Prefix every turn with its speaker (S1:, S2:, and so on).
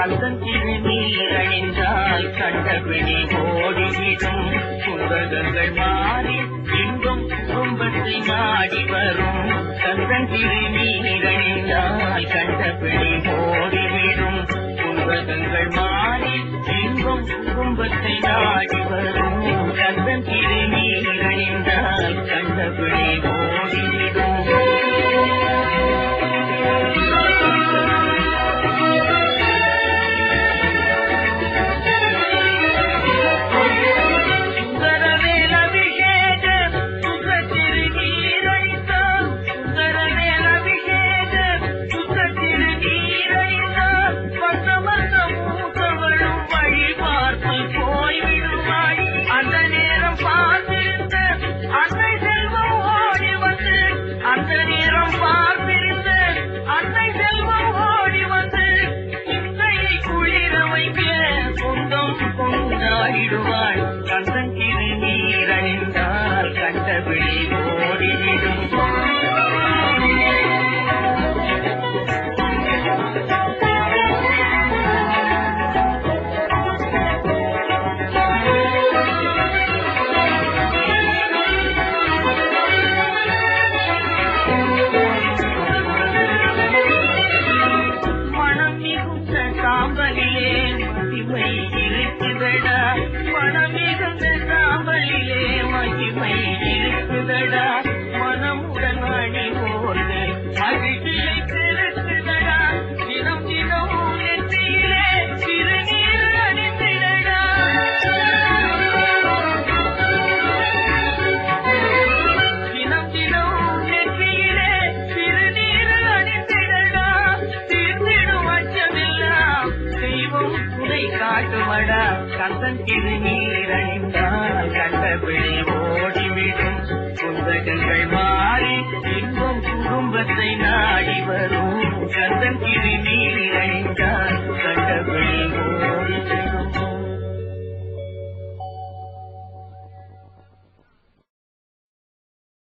S1: கந்தன் திருநீரணிந்தால் கண்டபிடி ஓடிவிடும் குந்தகங்கள் மாறி இன்பம் குடும்பத்தை நாடி வரும் கந்தன் திருநீரணிந்தால் கண்டபிடி ஓடிவிடும் குந்தகங்கள் மாறி இன்பம் குடும்பத்தை நாடி வரும் கந்தன் திருநீரணிந்தால் கண்டபிடி ஓடிவிடும் சுந்தரவேல் அபிஷேக சுகத்திரு நீரணிந்தால் சுந்தரவேல் அபிஷேக சுகத்திரு நீரணிந்தால் வந்த வந்த மூத்தவளும் வழி பார்த்து போய்விடுவாய் அந்த நேரம் பார்த்திருந்த அன்னை செல்வம் ஓடி வந்து அந்த நேரம் பார்த்திருந்த அன்னை செல்வம் ஓடி வந்து சிந்தையை குளிர வைக்க சொந்தம் கொண்டாடிடுவாள் கந்தன் திருநீரணிந்தால் கண்டபிடி ஓடிவிடும் மனம் மிகுந்த சாம்பலிலே மகிமை இருக்குதடா மனம் மிகுந்த சாம்பலிலே மகிமை இருக்குதடா மனமுடன் அணி போர்ந்து மகிழ்ச்சியை பெருக்குதடா தினம் தினம் நெற்றியிலே திருநீர் அணிந்திடடா தினம் தினம் நெற்றியிலே திருநீர் அணிந்திடடா தீர்ந்திடும் அச்சமெல்லாம் தெய்வம் துணை காட்டுமடா கந்தன் திருநீர் அணிந்தால் கண்டபிடி ஓடிவிடும் குந்தகங்கள் மாறி இன்பம் குடும்பத்தை நாடி வரும் கந்தன் திரு